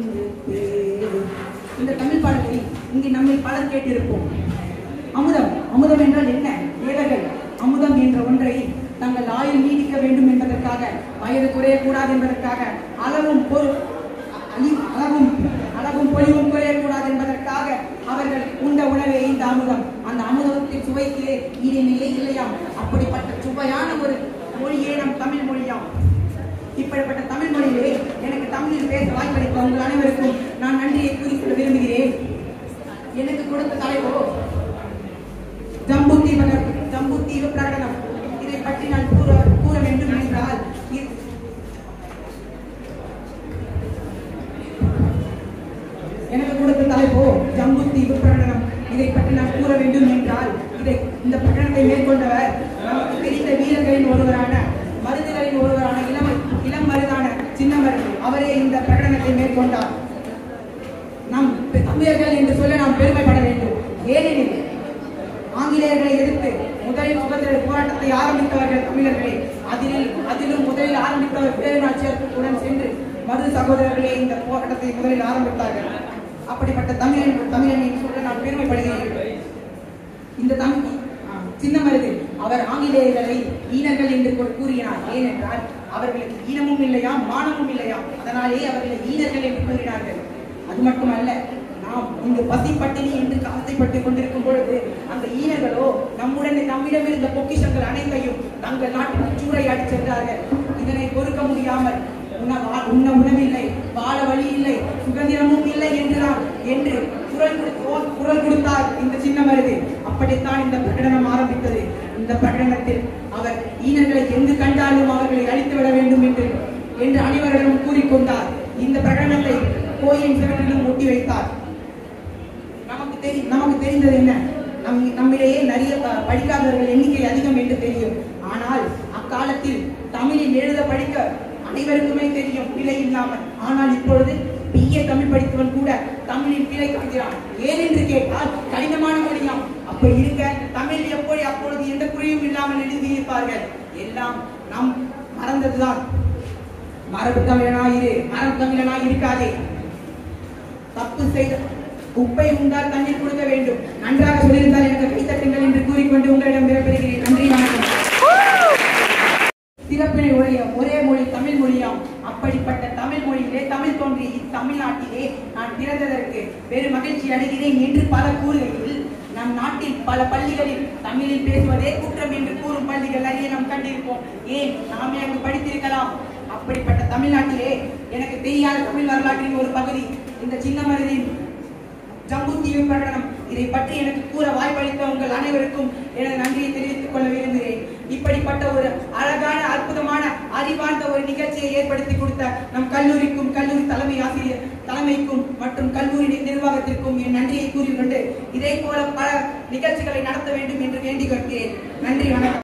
ஒன்று தேடும். இந்த தமிழ் பாடலை இங்கே நம்மை பலர் கேட்டிருப்போம் அமுதம் அமுதம் என்றால் என்ன ஏழைகள் அமுதம் என்ற ஒன்றை தங்கள் ஆயுள் நீடிக்க வேண்டும் என்பதற்காக வயது குறையக்கூடாது என்பதற்காக அளவும் பொருள் அழி- அளவும் அளவும் பொலிவும் குறையக்கூடாது என்பதற்காக அவர்கள் உண்ட உணவே இந்த அமுதம் அந்த அமுதத்தின் சுவைக்கு ஈடு நிலை இல்லையாம் அப்படிப்பட்ட சுவையான ஒரு மொழியே நம் தமிழ் மொழியாம் இப்படிப்பட்ட தமிழ் மொழியிலே எனக்கு தமிழில் பேச வாய்ப்பளித்த உங்கள் அனைவருக்கும் நான் நன்றியை கூறிக்கொள்ள விரும்புகிறேன் எனக்கு கொடுத்த தலைவோ ஜம்புத்தீவு ஜம்புத்தீவு பிரகடனம் இதை பற்றி நான் கூற கூற வேண்டும் என்றால் இ- எனக்கு கொடுத்த தலைப்போ ஜம்புத்தீவு பிரகடனம் இதை பற்றி நான் கூற வேண்டும் என்றால் இதை இந்த பிரகடனத்தை மேற்கொண்டவர் நமக்கு தெரிந்த வீரர்களின் ஒருவரான மருதுகளின் ஒருவரான இளம் இளம் மருதான சின்னவர் அவரே இந்த பிரகடனத்தை மேற்கொண்டார் நாம் பெ- தமிழர்கள் என்று சொல்ல நாம் பெருமைப்பட வேண்டும் ஏனெனில் ஆங்கிலேயர்களை எதிர்த்து முதலில் சுதந்திர போராட்டத்தை ஆரம்பித்தவர்கள் தமிழர்களே அதில் அதிலும் முதலில் ஆரம்பித்தவர் பேரநாச்சியாருடன் சென்று மருது சகோதரர்களே இந்த போராட்டத்தை முதலில் ஆரம்பித்தார்கள் அப்படிப்பட்ட தமிழன் தமிழன் என்று சொல்ல நான் பெருமைப்படுகிறேன் இந்த தமிழ் ஆ, சின்ன மருது அவர் ஆங்கிலேயர்களை ஈனர்கள் என்று கூ- கூறினார் ஏனென்றால் அவர்களுக்கு ஈனமும் இல்லையாம் மானமும் இல்லையாம் அதனாலே அவர்களை ஈனர்கள் என்று கூறினார்கள் அது மட்டுமல்ல நாம் இங்கு பசி பட்டினி என்று காசைப்பட்டுக் கொண்டிருக்கும் பொழுது அந்த ஈனர்களோ நம்முடன் நம்மிடம் இருந்த பொக்கிஷங்கள் அனைத்தையும் தங்கள் நாட்டுக்கு சூறையாடி சென்றார்கள் இதனை பொறுக்க முடியாமல் உண்ண வா- உண்ண உணவில்லை வாழ வழி இல்லை சுதந்திரமும் இல்லை என்றுதான் என்று குரல் கொடுத்தோர் குரல் கொடுத்தார் இந்த சின்ன மருது அப்படித்தான் இந்த பிரகடனம் ஆரம்பித்தது இந்த பிரகடனத்தில் அவர் ஈனர்களை எங்கு கண்டாலும் அவர்களை அழித்து விட வேண்டும் என்று என்று அனைவரிடம் கூறிக்கொண்டார் இந்த பிரகடனத்தை கோயில் சிறப்பிலும் ஒட்டி வைத்தார் நமக்கு தெரி நமக்கு தெரிந்தது என்ன நம் நம்மிடையே நிறைய ப- படிக்காதவர்கள் எண்ணிக்கை அதிகம் என்று தெரியும் ஆனால் அக்காலத்தில் தமிழில் எழுத படிக்க அனைவருக்குமே தெரியும் பிழை இல்லாமல் ஆனால் இப்பொழுது பிஏ தமிழ் படித்தவன் கூட தமிழில் பிழை காண்கிறான் ஏன் என்று கேட்டால் கடினமான மொழியாம் அப்படி இருக்க தமிழ் எப்படி அப்பொழுது எந்த குறையும் இல்லாமல் எழுதியிருப்பார்கள் எல்லாம் நாம் மறந்ததுதான் மரபு தமிழனாயிரு மரபு தமிழனாய் இருக்காதே தப்பு செய்த உப்பை உண்டால் தண்ணீர் கொடுக்க வேண்டும் நன்றாக சொல்லியிருந்தால் எனக்கு கைத்தட்டுங்கள் என்று கூறிக்கொண்டு உங்களிடம் விடைபெறுகிறேன் நன்றி வணக்கம் சிறப்பினை உடைய ஒரே மொழி தமிழ் மொழியாம் அப்படிப்பட்ட தமிழ் மொழியிலே தமிழ் தோன்றி இத்தமிழ்நாட்டிலே நான் பிறந்ததற்கு பெரு மகிழ்ச்சி அடைகிறேன் என்று பல கூறுகையில் நம் நாட்டில் பல பள்ளிகளில் தமிழில் பேசுவதே குற்றம் என்று கூறும் பள்ளிகள் நிறைய நாம் கண்டிருப்போம் ஏன் நாமே அங்கு படித்திருக்கலாம் அப்படிப்பட்ட தமிழ்நாட்டிலே எனக்கு தெரியாத தமிழ் வரலாற்றின் ஒரு பகுதி இந்த சின்ன மருதின் ஜம்புத்தீவு பிரகடனம் இதை பற்றி எனக்கு கூற வாய்ப்பளித்த உங்கள் அனைவருக்கும் எனது நன்றியை தெரிவித்துக் கொள்ள விரும்புகிறேன் இப்படிப்பட்ட ஒரு அழகான அற்புதமான அறிவார்ந்த ஒரு நிகழ்ச்சியை ஏற்படுத்தி கொடுத்த நம் கல்லூரிக்கும் கல்லூரி தலைமை ஆசிரியர் தலைமைக்கும் மற்றும் கல்லூரி நிர்வாகத்திற்கும் என் நன்றியை கூறிக்கொண்டு இதே போல பல நிகழ்ச்சிகளை நடத்த வேண்டும் என்று வேண்டிக் கொள்கிறேன் நன்றி வணக்கம்